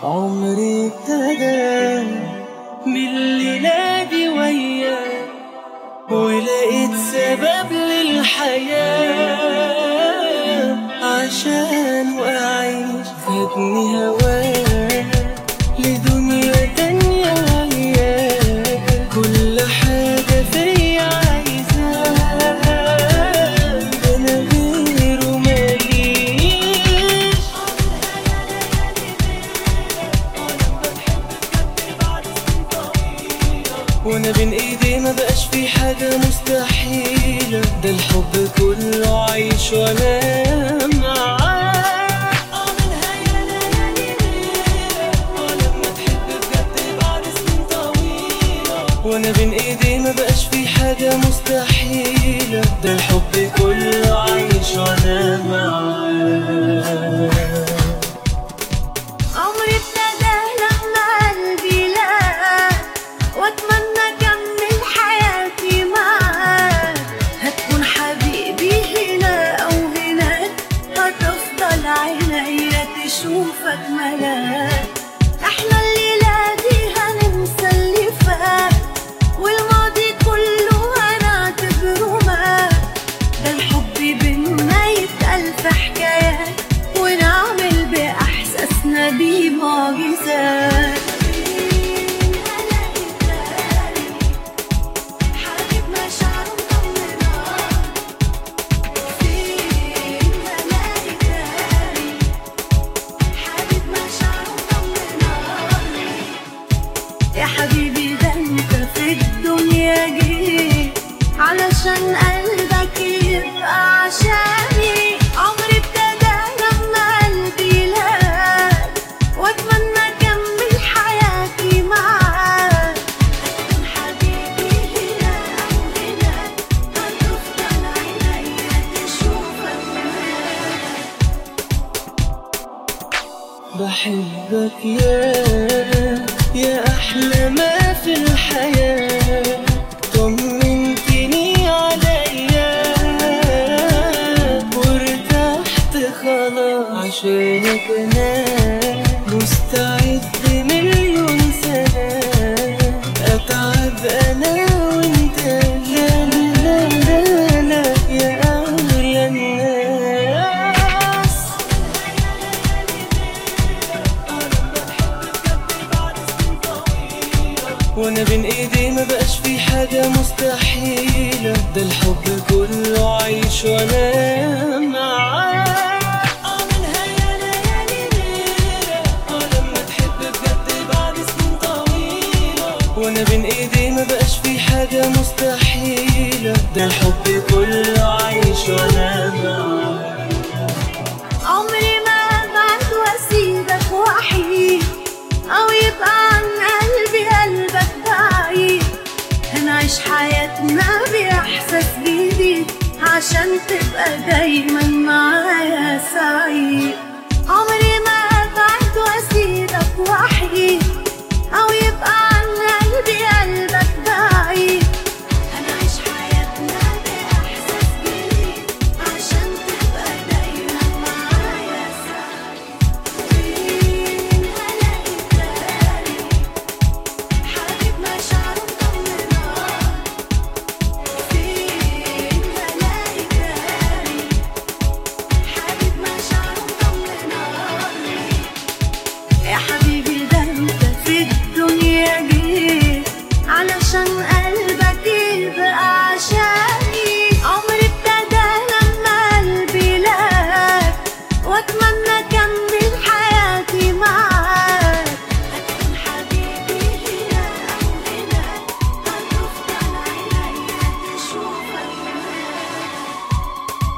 عمري ابتدى من الليلة دي وياك ولقيت سبب للحياة عشان وأعيش خدني هواك لدنيا تانية وياك كل حاجة فيا عايزاها أنا غيره ماليش وانا بين ايدي ما بقاش في حاجة مستحيلة ده الحب كله عايش وانا معاك اه منها يا ليالي ليلة اه لما تحب بجد بعد سنين طويلة وانا بين ايدي ما بقاش في حاجة مستحيلة ده الحب كله عايش وانا معاك عمري ابتدى لما قلبي لقاك واتمنى اكمل حياتي معاك هتكون حبيبي هنا او هناك هتفضل عينيا تشوفك ملاك احنا الليلة دي هننسى اللي فات والماضي كله هنعتبره مات ده الحب بينا يتقال في حكايات ونعمل بإحساسنا دي معجزات حبيب مشاعره مطمنة فين هلاقي تاني حبيب مشاعره مطمنة يا حبيبي ده انت في الدنيا جيت علشان قلبك يبقى عشاني عمري ابتدى لما قلبي لاك واتمنى اكمل حياتي معاك هتكون حبيبي هنا او هناك هتفضل عينيا تشوفك هناك بحبك يا يا أحلى ما في الحياة طمنتني عليا وارتحت خلاص عشانك أنا مستعد مليون سنة أتعب أنا وأنت لا لا لا لا يا أغلى الناس وانا بين ايدي ما بقاش في حاجة مستحيلة ده الحب كله عايش وانا معاك اه منها يا ليالي ليلة اه لما تحب بجد بعد سنين طويلة وانا بين ايدي ما بقاش في حاجة مستحيلة ده الحب كله عايش وانا معاك عمري ما ابعد واسيبك وحيد او يبقى عن قلبي قلبك بعيد هنعيش حياتنا باحساس جديد عشان تبقى دايما معايا سعيد عمري ما ابعد واسيبك وحيد او يبقى عن قلبي قلبك بعيد هنعيش حياتنا باحساس جديد عشان تبقى دايما معايا سعيد فين هلاقي تاني حبيب مشاعره مطمنة فين هلاقي تاني حبيب مشاعره مطمنة يا حبيبي ده انت في الدنيا جيت علشان قلبك يبقى عشاني عمري ابتدى لما قلبي لاك واتمنى اكمل حياتي معاك هتكون حبيبي هنا او هناك هتفضل عينيا تشوفك هناك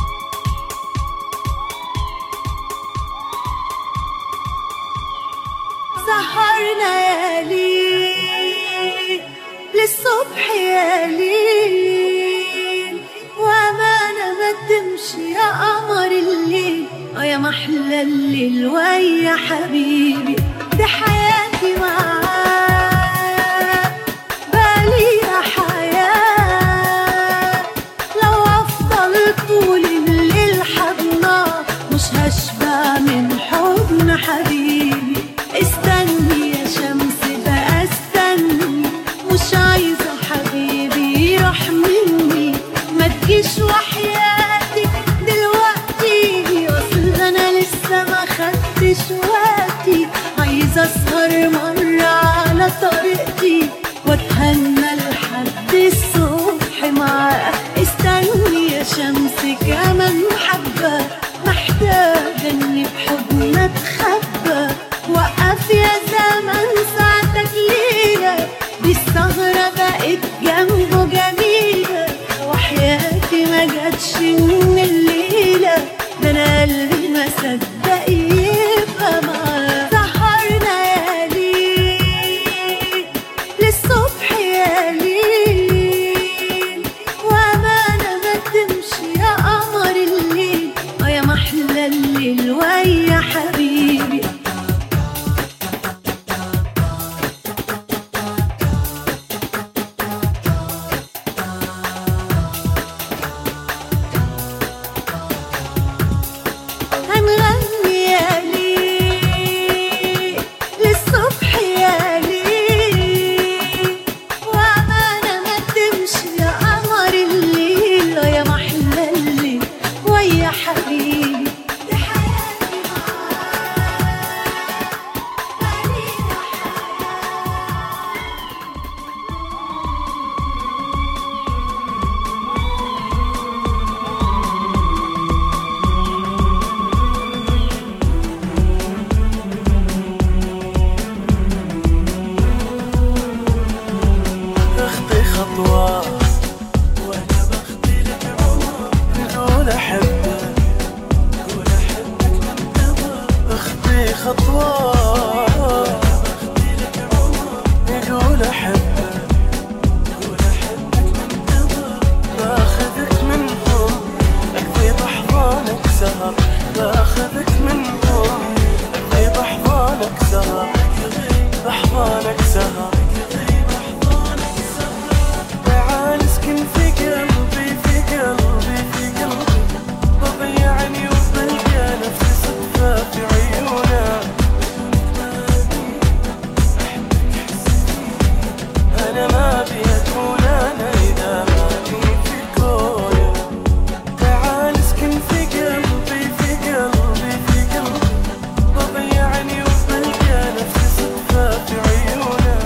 سهرنا يا ليل للصبح يا ليل وامانة ما تمشي يا قمر الليل اه يا محلى الليل ويا حبيبي دي حياتي معاك بليها حياة لو أفضل طول الليل حضناك مش هشبع من حضن حبيبي نفسي اسهر مرة على طريقتي واتهنى لحد الصبح معاه استني يا شمس كمان حبة محتاجة اني بحضنك اتخبى وقف يا زمن ساعتك ليلة دي الثغرة بقت جنبه جميلة وحياتي ما جاتش من الليلة ده انا قلبي ما صدق يبقى معاه سهرنا يا ليل للصبح يا ليل وامانة ما تمشي يا قمر الليل اه يا محلى الليل ويا حبيبي هنغني يا ليل للصبح يا ليل وأمانة ما تمشي يا قمر الليل يا محلى الليل ويا حبيبي دي حياتي معاك مالينا اخطي خطوة وانا بخطي لك عمر نقول احبك قول احبك من قبل اخطي خطوة بخطي لك عمر نقول احبك قول احبك من قبل باخذك منهم اقضي بحضانك سهر باخذك منهم اقضي بحضانك سهر بحضانك سهر تعال اسكن في قلبي في قلبي في قلبي وضيعني وبلقى نفسي صدفة في عيونه أنا ما أبي أكون أنا إذا ماني في كونه تعال اسكن في قلبي في قلبي في قلبي وضيعني وبلقى نفسي صدفة في عيونه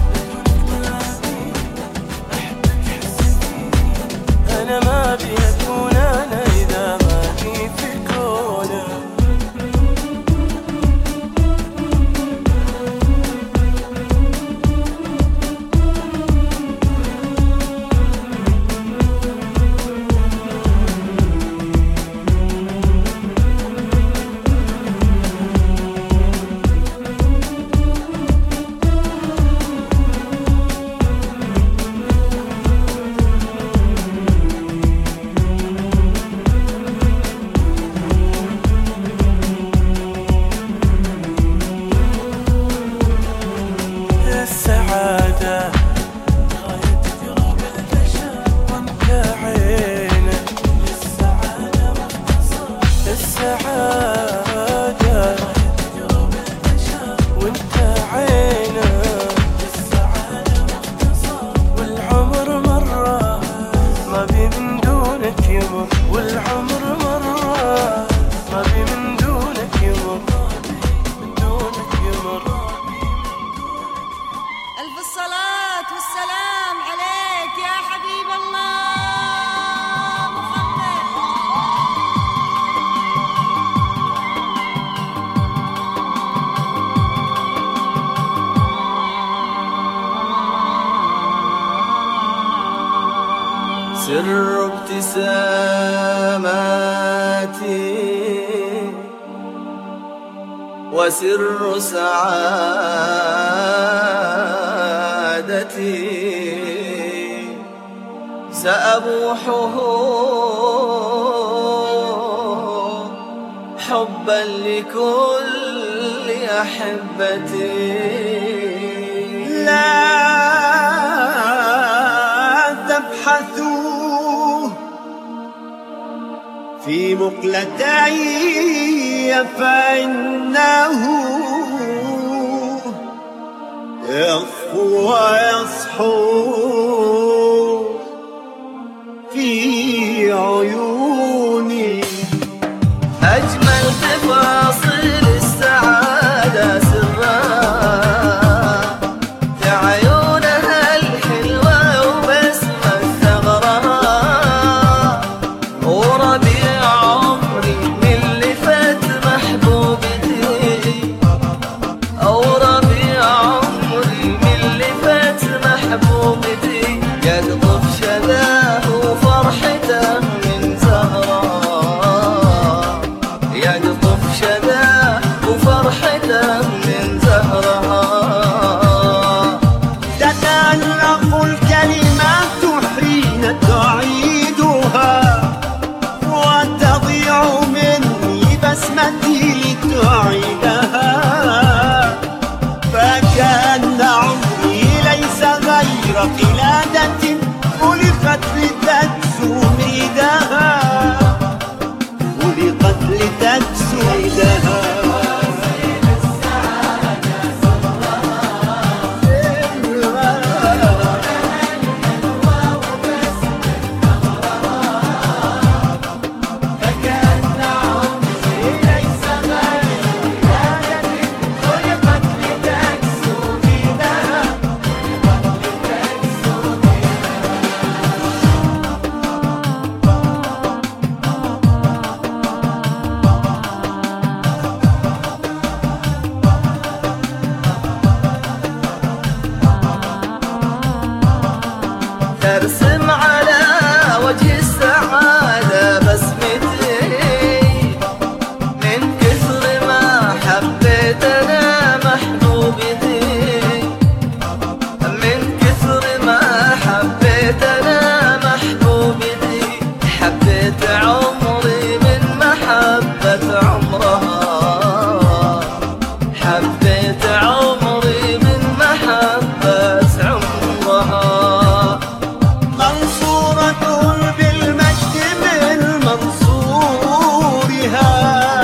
أنا ما أبي أكون أنا إذا ماني في كونه السعادة غاية قرب البشر وانت عينك للسعادة مختصر السعادة غاية قرب البشر وانت عينك للسعادة مختصر والعمر مرة ما بي من دونك يمر والعمر مرة ما بي من دونك يمر من دونك يمر ألف الصلاة والسلام عليك يا حبيب الله محمد سر ابتساماتي وسر سعادتي سأبوحه حبا لكل أحبتي لا تبحثوا في مقلتي فإنه يصفو ويصحو في عيوني أجمل تفاصيل السعادة سرها العالم من زهرها تتألق الكلمات حين تعيدها وتضيع مني بسمتي لتعيدها فكأن عمري ليس غير قلادة خلقت لتكسو ميدها خلقت لتكسو ميدها ترسم على وجه السعادة بسمتي من كثر ما حبيت أنا محبوبتي من كثر ما حبيت أنا محبوبتي حبيت عمري من محبة عمرها حبيت عمري من محبة عمرها منصورة بالمجد من منصورها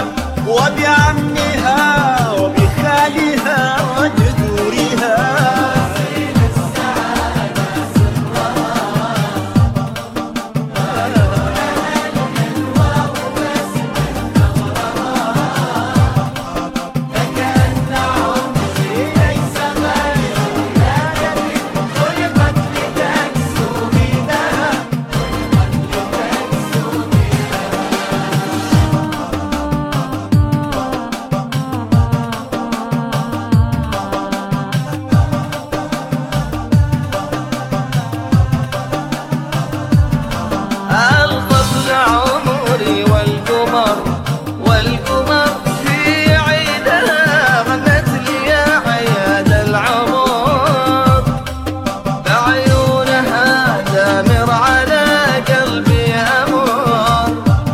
وبعمها وبخالها وجذورها القبل عمري والقمر والقمر في عيدها غنت لي يا عياد العمر بعيونها دامر على قلبي أمر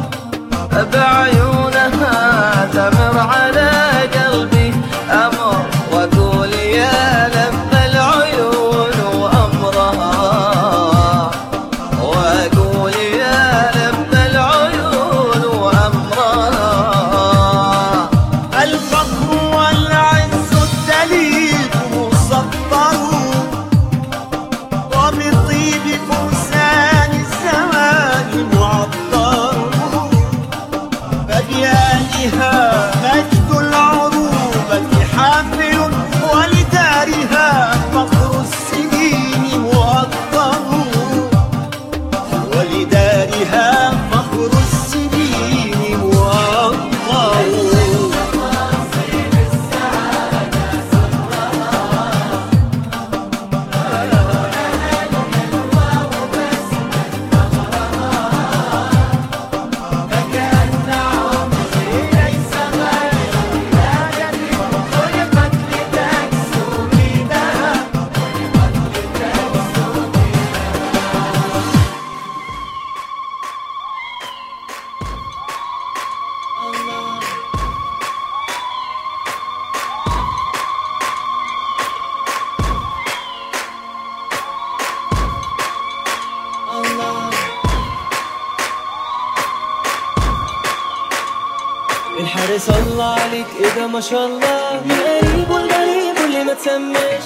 بعيونها تمر على قلبي أمر وأقول يا لب العيون وأمرها وأقول يا لب العيون وأمرها الفخر والعز الدليل مسطر وبطيب فرسان الزمان معطر فبيانها مجد العروبة حافل ولدارها فخر السنين مؤطر ولدارها فخر السنين مؤطر الحارس الله عليك ايه ده ما شاء الله من قريب والغريب واللي ما تسماش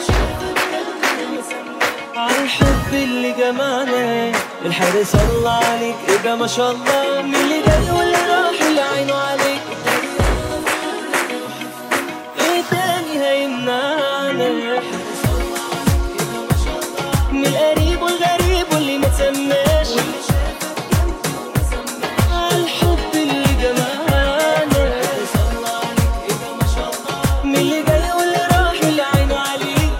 على الحب اللي جمعنا الحارس الله عليك ايه ده ما شاء الله من اللي جاي واللي راح اللي عينه عليك ايه تاني هيمنعنا من القريب والغريب واللي ما تسماش الحب اللي جمعنا من اللي جاي واللي راح واللي عينه عليك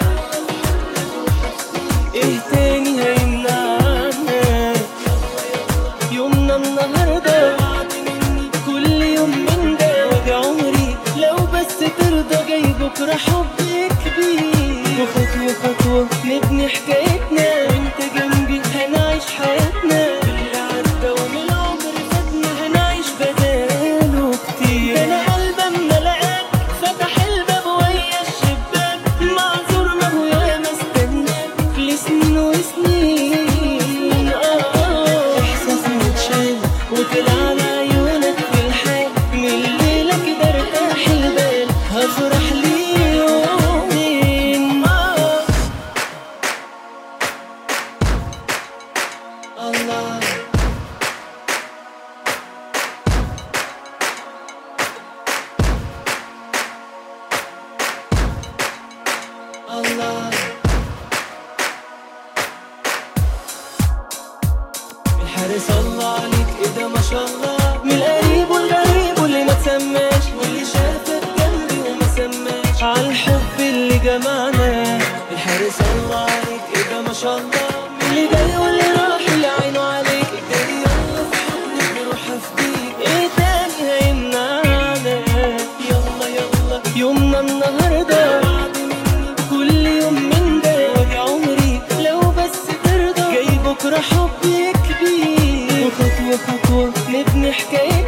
ايه تاني هيمنعنا يومنا النهارده كل يوم من ده وجع عمري لو بس ترضى جاي بكرة حب كبير وخطوة خطوة نبني حكايتنا وانت جنبي هنعيش حياتنا اللي عدى ومن العمر فاتنا هنعيش بداله كتير ده انا قلبي اما لقاك فتح الباب ويا الشباك معذور ما هو يا ما استناك لسنين وسنين اه احساسي متشال وطلع على عيونك في الحال من الليله كده ارتاح البال هفرح لي يومين آه. الله الله الحارس الله عليك ايه ده ما شاء الله من القريب والغريب واللي ما تسماش واللي شافك جنبي وما سماش على الحب اللي جمعنا الحارس الله عليك ايه ده ما شاء الله من اللي جاي واللي راح اللي عينه عليك جاي يلا في حضنك نروح افديك ايه تاني هيمنعنا يلا يلا يومنا النهارده بعد مني كل يوم من ده وادي عمري لو بس ترضى جاي بكره حب كبير وخطوه خطوه نبني حكايه